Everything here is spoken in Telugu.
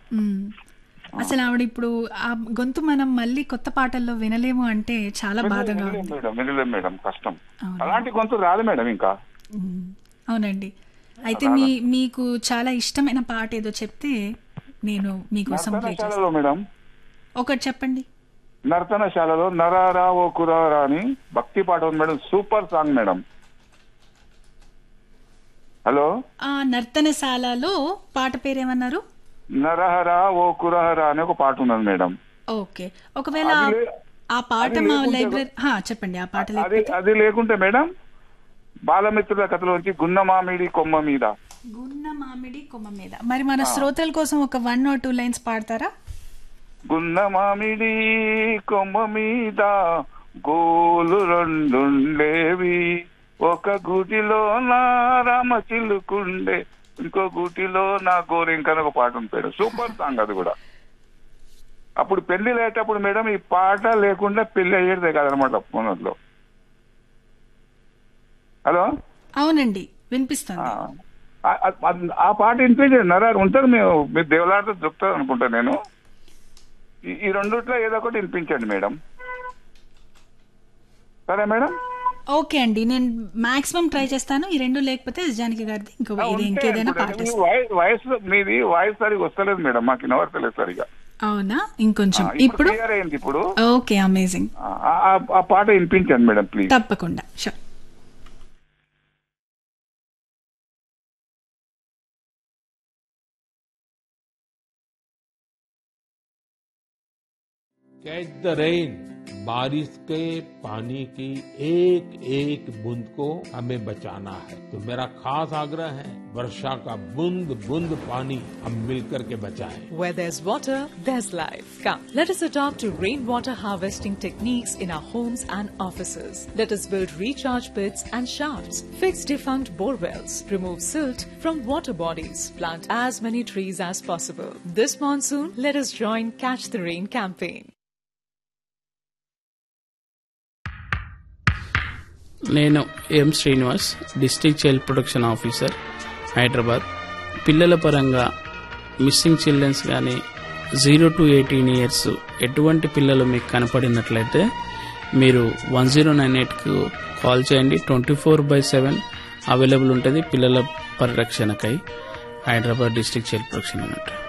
మ్మ్. అసలు ఆవిడ ఇప్పుడు ఆ గొంతు మనం మళ్ళీ కొత్త పాటల్లో వినలేము అంటే చాలా బాధగా వినలేం ఉంది మేడం వినలేం మేడం కష్టం అవును. అలాంటి గొంతు రాదు మేడం ఇంకా మ్మ్. అవునండి అయితే మీ మీకు చాలా ఇష్టమైన పాట ఏదో చెప్తే నేను మీకోసం ప్లే చేస్తాను నర్తనశాలలో మేడం ఒకటి చెప్పండి నర్తనశాలలో నరారా ఓ కురారా అని భక్తి పాట ఉంది madam super song madam hello ఆ నర్తనశాలలో పాట పేరేమన్నారు నరహరా ఓ కురహరా అని ఒక పాట ఉన్నది మేడం ఓకే ఒకవేళ అది లే- ఆ పాట అది మా లేకుంటే లైబ్రరీ హా, చెప్పండి ఆ పాట అది లేకపోతే అది లేకుంటే మేడం బాలమిత్రుల కథలోంచి గున్న మామిడి కొమ్మ మీద గున్న మామిడి కొమ్మ మీద మరి మన శ్రోతల కోసం ఒక వన్ ఆర్ టూ లైన్స్ పాడతారా గున్న మామిడి కొమ్మ మీద గోలు రెండుండేవి ఒక గుటిలో నా రామ చిల్లుకుండే ఇంకో గుటిలో నా గోరింక అని ఒక పాట ఉంటాడు సూపర్ సాంగ్ అది కూడా అప్పుడు పెళ్లి లేటప్పుడు మేడం ఈ పాట లేకుండా పెళ్లి అయ్యేదే కాదనమాట ఫోన్లో హలో అవునండి వినిపిస్తుంది ఆ- ఆ- ఆ- ఆ పాట వినిపించండి నరారు ఉంటుంది మేము మీరు దేవులాడితో చెప్తారు అనుకుంటా నేను ఈ- ఈ రెండిట్లో ఏదో ఒకటి వినిపించండి మేడం సరే మేడం ఓకే అండి నేను మాక్సిమం ట్రై చేస్తాను ఈ రెండు లేకపోతే జానకి గారిది ఇంకో ఆ, ఇది ఉంటే ఇంకేదైనా అనుకుంటా. పాట మీ వాయిస్ వాయిస్ మీది వాయిస్ సరిగా వస్తలేదు మేడం మాకు వినవర్తలేదు సరిగా అవునా ఇంకొంచెం ఆ, ఇప్పుడు క్లియర్ అయింది ఇప్పుడు ఓకే అమేజింగ్ ఆ, ఆ- ఆ పాట వినిపించండి మేడం ప్లీజ్ తప్పకుండా షూర్ कैच द रेन बारिश के पानी की एक एक बूंद को हमें बचाना है तो मेरा खास आग्रह है वर्षा का बूंद बूंद पानी हम मिलकर के बचाएं Where there's water, there's life. Come, let us adopt to rainwater harvesting techniques in our homes and offices. Let us build recharge pits and shafts, fix defunct bore wells, remove silt from water bodies, plant as many trees as possible. This monsoon, let us join Catch the Rain campaign. నేను M Srinivas district child protection officer Hyderabad పిల్లల పరంగా మిస్సింగ్ చిల్డ్రన్స్ కానీ జీరో టు ఎయిటీన్ ఇయర్స్ ఎటువంటి పిల్లలు మీకు కనపడినట్లయితే మీరు వన్ జీరో నైన్ ఎయిట్కు కాల్ చేయండి twenty four by seven available ఉంటుంది పిల్లల పరిరక్షణకై Hyderabad district child protection unit